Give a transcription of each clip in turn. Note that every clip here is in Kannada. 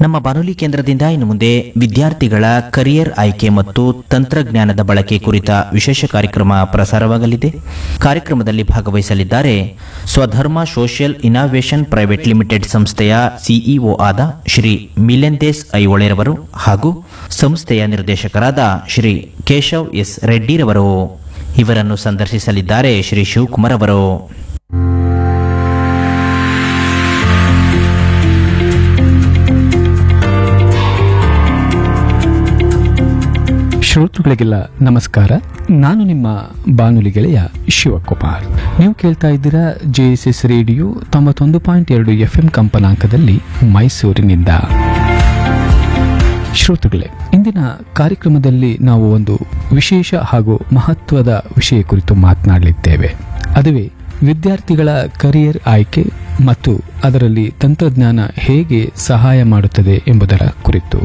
ನಮ್ಮ ಬಾನುಲಿ ಕೇಂದ್ರದಿಂದ ಇನ್ನು ಮುಂದೆ ವಿದ್ಯಾರ್ಥಿಗಳ ಕರಿಯರ್ ಆಯ್ಕೆ ಮತ್ತು ತಂತ್ರಜ್ಞಾನದ ಬಳಕೆ ಕುರಿತ ವಿಶೇಷ ಕಾರ್ಯಕ್ರಮ ಪ್ರಸಾರವಾಗಲಿದೆ ಕಾರ್ಯಕ್ರಮದಲ್ಲಿ ಭಾಗವಹಿಸಲಿದ್ದಾರೆ Swadharma social innovation private limited ಸಂಸ್ಥೆಯ ಸಿಇಒ ಆದ ಶ್ರೀ ಮಿಲೆಂದೇಸ್ ಐಹೊಳೆರವರು ಹಾಗೂ ಸಂಸ್ಥೆಯ ನಿರ್ದೇಶಕರಾದ ಶ್ರೀ ಕೇಶವ್ ಎಸ್ ರೆಡ್ಡಿರವರು ಇವರನ್ನು ಸಂದರ್ಶಿಸಲಿದ್ದಾರೆ ಶ್ರೀ ಶಿವಕುಮಾರ್ ಅವರು ಶ್ರೋತೃಗಳಿಗೆಲ್ಲ ನಮಸ್ಕಾರ ನಾನು ನಿಮ್ಮ ಬಾನುಲಿ ಗೆಳೆಯ ಶಿವಕುಮಾರ್ ನೀವು ಕೇಳ್ತಾ ಇದ್ದೀರಾ ಜೆ ಎಸ್ ಎಸ್ ರೇಡಿಯೋ ತೊಂಬತ್ತೊಂದು ಪಾಯಿಂಟ್ ಎರಡು ಎಫ್ ಎಂ ಕಂಪನಾಂಕದಲ್ಲಿ ಮೈಸೂರಿನಿಂದ ಶ್ರೋತೃಗಳೇ ಇಂದಿನ ಕಾರ್ಯಕ್ರಮದಲ್ಲಿ ನಾವು ಒಂದು ವಿಶೇಷ ಹಾಗೂ ಮಹತ್ವದ ವಿಷಯ ಕುರಿತು ಮಾತನಾಡಲಿದ್ದೇವೆ ಅದುವೇ ವಿದ್ಯಾರ್ಥಿಗಳ ಕರಿಯರ್ ಆಯ್ಕೆ ಮತ್ತು ಅದರಲ್ಲಿ ತಂತ್ರಜ್ಞಾನ ಹೇಗೆ ಸಹಾಯ ಮಾಡುತ್ತದೆ ಎಂಬುದರ ಕುರಿತು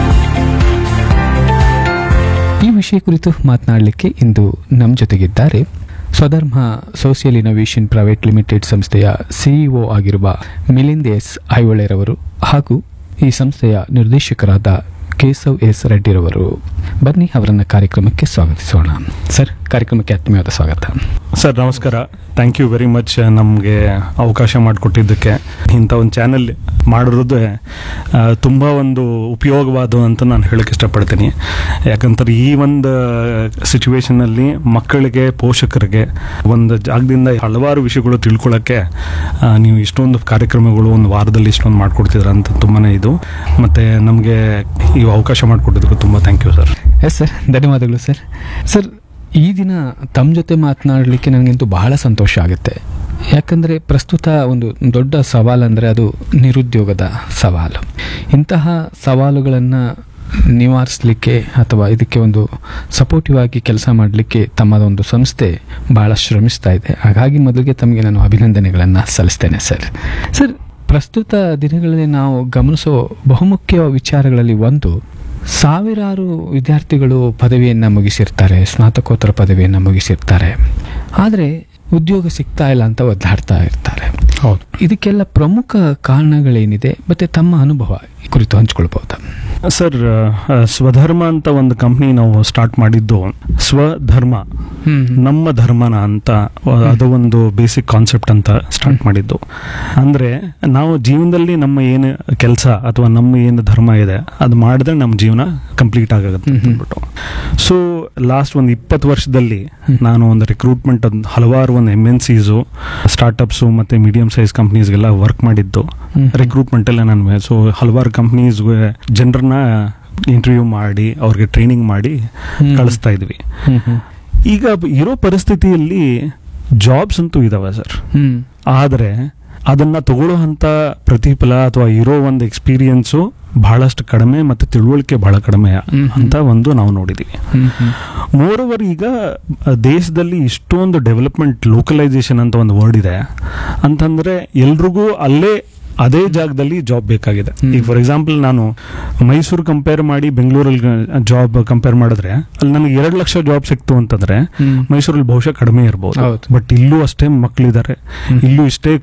ಈ ವಿಷಯ ಕುರಿತು ಮಾತನಾಡಲಿಕ್ಕೆ ಇಂದು ನಮ್ಮ ಜೊತೆಗಿದ್ದಾರೆ Swadharma social innovation private limited ಸಂಸ್ಥೆಯ ಸಿಇಒ ಆಗಿರುವ ಮಿಲಿಂದ್ ಎಸ್ ಐಹೊಳೆರವರು ಹಾಗೂ ಈ ಸಂಸ್ಥೆಯ ನಿರ್ದೇಶಕರಾದ ಕೇಶವ್ ಎಸ್ ರೆಡ್ಡಿರವರು ಬನ್ನಿ ಅವರನ್ನ ಕಾರ್ಯಕ್ರಮಕ್ಕೆ ಸ್ವಾಗತಿಸೋಣ ಸರ್ ಕಾರ್ಯಕ್ರಮಕ್ಕೆ ಆತ್ಮೀಯವಾದ ಸ್ವಾಗತ ಸರ್ ನಮಸ್ಕಾರ ಥ್ಯಾಂಕ್ ಯು ವೆರಿ ಮಚ್ ನಮಗೆ ಅವಕಾಶ ಮಾಡಿಕೊಟ್ಟಿದ್ದಕ್ಕೆ ಇಂಥ ಒಂದು ಚಾನೆಲ್ ಮಾಡಿರೋದೇ ಆ, ತುಂಬ ಒಂದು ಉಪಯೋಗವಾದ ಅಂತ ನಾನು ಹೇಳಕ್ಕೆ ಇಷ್ಟಪಡ್ತೀನಿ ಯಾಕಂದ್ರೆ ಈ ಒಂದು ಸಿಚುವೇಶನಲ್ಲಿ ಮಕ್ಕಳಿಗೆ ಪೋಷಕರಿಗೆ ಒಂದು ಜಾಗದಿಂದ ಹಲವಾರು ವಿಷಯಗಳು ತಿಳ್ಕೊಳ್ಳೋಕ್ಕೆ ಆ, ನೀವು ಇಷ್ಟೊಂದು ಕಾರ್ಯಕ್ರಮಗಳು ಒಂದು ವಾರದಲ್ಲಿ ಇಷ್ಟೊಂದು ಮಾಡಿಕೊಡ್ತಿದ್ರ ಅಂತ ತುಂಬಾ ಇದು ಮತ್ತು ನಮಗೆ ಈ ಅವಕಾಶ ಮಾಡಿಕೊಟ್ಟಿದ್ದಕ್ಕೆ ತುಂಬ thank you sir yes sir ಧನ್ಯವಾದಗಳು ಸರ್ ಸರ್ ಈ ದಿನ ತಮ್ಮ ಜೊತೆ ಮಾತನಾಡಲಿಕ್ಕೆ ನನಗಂತೂ ಬಹಳ ಸಂತೋಷ ಆಗುತ್ತೆ ಯಾಕಂದರೆ ಪ್ರಸ್ತುತ ಒಂದು ದೊಡ್ಡ ಸವಾಲಂದರೆ ಅದು ನಿರುದ್ಯೋಗದ ಸವಾಲು ಇಂತಹ ಸವಾಲುಗಳನ್ನು ನಿವಾರಿಸಲಿಕ್ಕೆ ಅಥವಾ ಇದಕ್ಕೆ ಒಂದು ಸಪೋರ್ಟಿವ್ ಆಗಿ ಕೆಲಸ ಮಾಡಲಿಕ್ಕೆ ತಮ್ಮದೊಂದು ಸಂಸ್ಥೆ ಬಹಳ ಶ್ರಮಿಸ್ತಾ ಇದೆ ಹಾಗಾಗಿ ಮೊದಲಿಗೆ ತಮಗೆ ನಾನು ಅಭಿನಂದನೆಗಳನ್ನು ಸಲ್ಲಿಸ್ತೇನೆ ಸರ್ ಸರ್ ಪ್ರಸ್ತುತ ದಿನಗಳಲ್ಲಿ ನಾವು ಗಮನಿಸೋ ಬಹುಮುಖ್ಯ ವಿಚಾರಗಳಲ್ಲಿ ಒಂದು ಸಾವಿರಾರು ವಿದ್ಯಾರ್ಥಿಗಳು ಪದವಿಯನ್ನು ಮುಗಿಸಿರ್ತಾರೆ ಸ್ನಾತಕೋತ್ತರ ಪದವಿಯನ್ನು ಮುಗಿಸಿರ್ತಾರೆ ಆದರೆ ಉದ್ಯೋಗ ಸಿಗ್ತಾ ಇಲ್ಲ ಅಂತ ಒದ್ದಾಡ್ತಾ ಇರ್ತಾರೆ ಹೌದು ಇದಕ್ಕೆಲ್ಲ ಪ್ರಮುಖ ಕಾರಣಗಳೇನಿದೆ ಮತ್ತೆ ತಮ್ಮ ಅನುಭವ ಈ ಕುರಿತು ಹಂಚ್ಕೊಳ್ಬಹುದಾ ಸರ್ ಆ, ಸ್ವಧರ್ಮ ಅಂತ ಒಂದು ಕಂಪ್ನಿ ನಾವು ಸ್ಟಾರ್ಟ್ ಮಾಡಿದ್ದು ಸ್ವಧರ್ಮ ನಮ್ಮ ಧರ್ಮನ ಅಂತ ಆ, ಅದು ಒಂದು ಬೇಸಿಕ್ ಕಾನ್ಸೆಪ್ಟ್ ಅಂತ ಸ್ಟಾರ್ಟ್ ಮಾಡಿದ್ದು ಅಂದ್ರೆ ನಾವು ಜೀವನದಲ್ಲಿ ನಮ್ಮ ಏನು ಕೆಲಸ ಅಥವಾ ನಮ್ಮ ಏನು ಧರ್ಮ ಇದೆ ಅದು ಮಾಡಿದ್ರೆ ನಮ್ಮ ಜೀವನ ಕಂಪ್ಲೀಟ್ ಆಗುತ್ತೆ ಅಂತ ಅಂದ್ಬಿಟ್ಟು ಸೊ ಲಾಸ್ಟ್ ಒಂದು ಇಪ್ಪತ್ತು ವರ್ಷದಲ್ಲಿ ನಾನು ಒಂದು ರಿಕ್ರೂಟ್ಮೆಂಟ್ ಹಲವಾರು ಒಂದು ಎಮ್ ಎನ್ ಸಿಸು ಸ್ಟಾರ್ಟಪ್ಸು ಮತ್ತು ಮೀಡಿಯಂ ಸೈಜ್ ಕಂಪ್ನೀಸ್ಗೆಲ್ಲ ವರ್ಕ್ ಮಾಡಿದ್ದು ಹ್ಮ್. ರಿಕ್ರೂಟ್ಮೆಂಟ್ ಎಲ್ಲ ನಾನು ಸೊ ಹಲವಾರು ಕಂಪ್ನೀಸ್ಗೆ ಜನರನ್ನ ಇಂಟರ್ವ್ಯೂ ಮಾಡಿ ಅವ್ರಿಗೆ ಟ್ರೈನಿಂಗ್ ಮಾಡಿ ಹ್ಮ್. ಕಳಿಸ್ತಾ ಇದ್ವಿ ಈಗ ಇರೋ ಪರಿಸ್ಥಿತಿಯಲ್ಲಿ ಜಾಬ್ಸ್ ಅಂತೂ ಇದಾವೆ ಸರ್ ಹ್ಮ್ ಆದರೆ ಅದನ್ನ ತಗೊಳ್ಳೋಂಥ ಪ್ರತಿಫಲ ಅಥವಾ ಇರೋ ಒಂದು ಎಕ್ಸ್ಪೀರಿಯನ್ಸು ಬಹಳಷ್ಟು ಕಡಿಮೆ ಮತ್ತು ತಿಳುವಳಿಕೆ ಬಹಳ ಕಡಿಮೆ ಹ್ಮ್. ಅಂತ ಒಂದು ನಾವು ನೋಡಿದ್ದೀವಿ ಹ್ಮ್ ಹ್ಮ್ ಮೋರ್ ಓವರ್ ಈಗ ಆ, ದೇಶದಲ್ಲಿ ಇಷ್ಟೊಂದು ಡೆವಲಪ್ಮೆಂಟ್ ಲೋಕಲೈಸೇಷನ್ ಅಂತ ಒಂದು ವರ್ಡ್ ಇದೆ ಅಂತಂದ್ರೆ ಎಲ್ರಿಗೂ ಅಲ್ಲೇ ಅದೇ ಜಾಗದಲ್ಲಿ ಜಾಬ್ ಬೇಕಾಗಿದೆ ಹ್ಮ್. ಈಗ ಫಾರ್ ಎಕ್ಸಾಂಪಲ್ ನಾನು ಮೈಸೂರು ಕಂಪೇರ್ ಮಾಡಿ ಬೆಂಗಳೂರಲ್ಲಿ ಜಾಬ್ ಕಂಪೇರ್ ಮಾಡಿದ್ರೆ ಅಲ್ಲಿ ನನಗೆ ಎರಡು ಲಕ್ಷ ಜಾಬ್ ಸಿಕ್ತು ಅಂತಂದ್ರೆ ಹ್ಮ್. ಮೈಸೂರಲ್ಲಿ ಬಹುಶಃ ಕಡಿಮೆ ಇರ್ಬೋದು ಹೌದು. ಬಟ್ ಇಲ್ಲೂ ಅಷ್ಟೇ ಮಕ್ಕಳಿದ್ದಾರೆ ಹ್ಮ್. ಇಲ್ಲೂ ಇಷ್ಟೇ